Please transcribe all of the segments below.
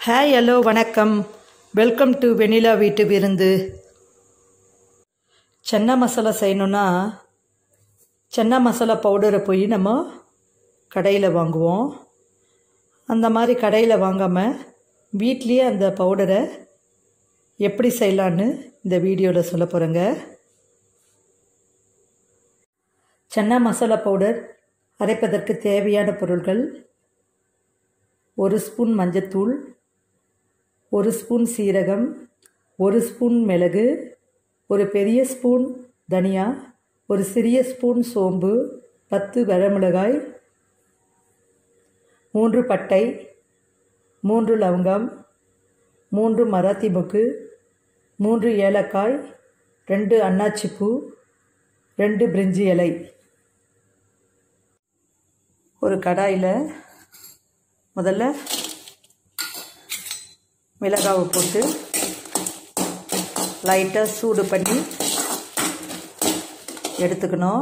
hi hello வணக்கம் welcome to vanilla வீட்டு விருந்து சென்னா மசாலா செய்யணுன்னா சென்னா மசாலா பவுடரை போய் நம்ம கடையில் வாங்குவோம் அந்த மாதிரி கடையில் வாங்காமல் வீட்லேயே அந்த பவுடரை எப்படி செய்யலான்னு இந்த வீடியோவில் சொல்ல போகிறேங்க சென்னா மசாலா பவுடர் அரைப்பதற்கு தேவையான பொருட்கள் ஒரு ஸ்பூன் மஞ்சத்தூள் ஒரு ஸ்பூன் சீரகம் ஒரு ஸ்பூன் மிளகு ஒரு பெரிய ஸ்பூன் தனியா ஒரு சிறிய ஸ்பூன் சோம்பு பத்து வரமிளகாய் மூன்று பட்டை மூன்று லவங்கம் மூன்று மராத்தி மொக்கு மூன்று ஏலக்காய் ரெண்டு அன்னாச்சிப்பூ ரெண்டு பிரிஞ்சி இலை ஒரு கடாயில் முதல்ல மிளகாவை போட்டு லைட்டாக சூடு பண்ணி எடுத்துக்கணும்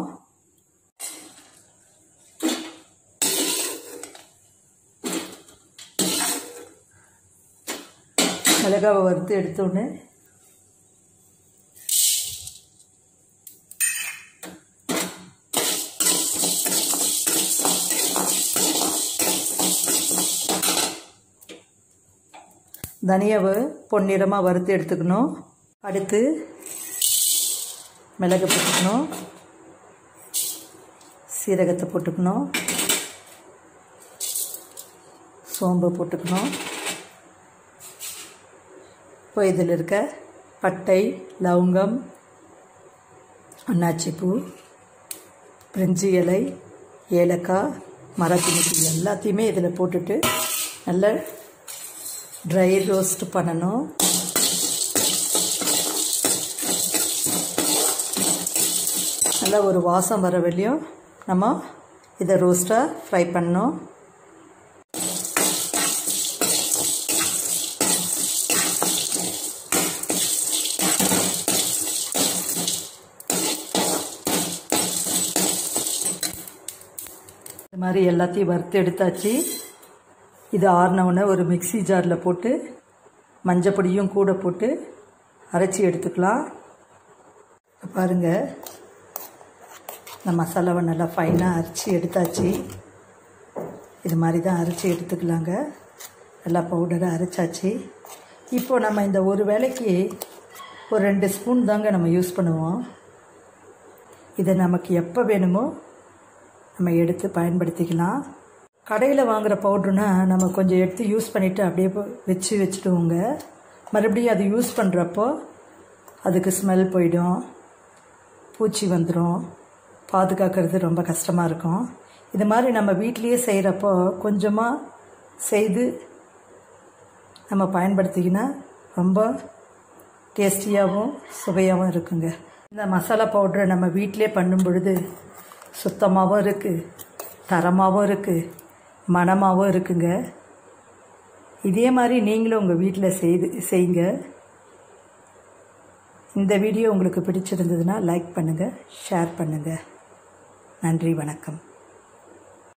மிளகாவை வறுத்து எடுத்தோடனே தனியாவை பொன்னிறமாக வறுத்து எடுத்துக்கணும் அடுத்து மிளகு போட்டுக்கணும் சீரகத்தை போட்டுக்கணும் சோம்பு போட்டுக்கணும் இப்போ இதில் இருக்க பட்டை லவங்கம் அன்னாச்சிப்பூ பிரிஞ்சி இலை ஏலக்காய் மரத்தினிக்கு எல்லாத்தையுமே இதில் போட்டுட்டு நல்லா ட்ரை ரோஸ்ட் பண்ணணும் நல்லா ஒரு வாசம் வர வெளியும் நம்ம இதை ரோஸ்ட்டாக ஃப்ரை பண்ணணும் இது மாதிரி எல்லாத்தையும் வறுத்து எடுத்தாச்சு இது ஆறினவுடனே ஒரு மிக்சி ஜாரில் போட்டு மஞ்சப்பொடியும் கூட போட்டு அரைச்சி எடுத்துக்கலாம் பாருங்கள் இந்த மசாலாவை நல்லா ஃபைனாக அரைச்சி எடுத்தாச்சு இது மாதிரி தான் அரைச்சி எடுத்துக்கலாங்க நல்லா பவுடரை அரைச்சாச்சு இப்போது நம்ம இந்த ஒரு வேலைக்கு ஒரு ரெண்டு ஸ்பூன் தாங்க நம்ம யூஸ் பண்ணுவோம் இதை நமக்கு எப்போ வேணுமோ நம்ம எடுத்து பயன்படுத்திக்கலாம் கடையில் வாங்குகிற பவுட்ருனா நம்ம கொஞ்சம் எடுத்து யூஸ் பண்ணிவிட்டு அப்படியே வச்சு வச்சுடுவோங்க மறுபடியும் அது யூஸ் பண்ணுறப்போ அதுக்கு ஸ்மெல் போயிடும் பூச்சி வந்துடும் பாதுகாக்கிறது ரொம்ப கஷ்டமாக இருக்கும் இது மாதிரி நம்ம வீட்லேயே செய்கிறப்போ கொஞ்சமாக செய்து நம்ம பயன்படுத்திக்கினா ரொம்ப டேஸ்டியாகவும் சுவையாகவும் இருக்குங்க இந்த மசாலா பவுட்ரை நம்ம வீட்டிலே பண்ணும் பொழுது சுத்தமாகவும் இருக்குது தரமாகவும் இருக்குது மனமாகவும் இருக்குங்க இதே மாதிரி நீங்களும் உங்கள் வீட்டில் செய்து செய்யுங்க இந்த வீடியோ உங்களுக்கு பிடிச்சிருந்ததுன்னா லைக் பண்ணுங்கள் ஷேர் பண்ணுங்கள் நன்றி வணக்கம்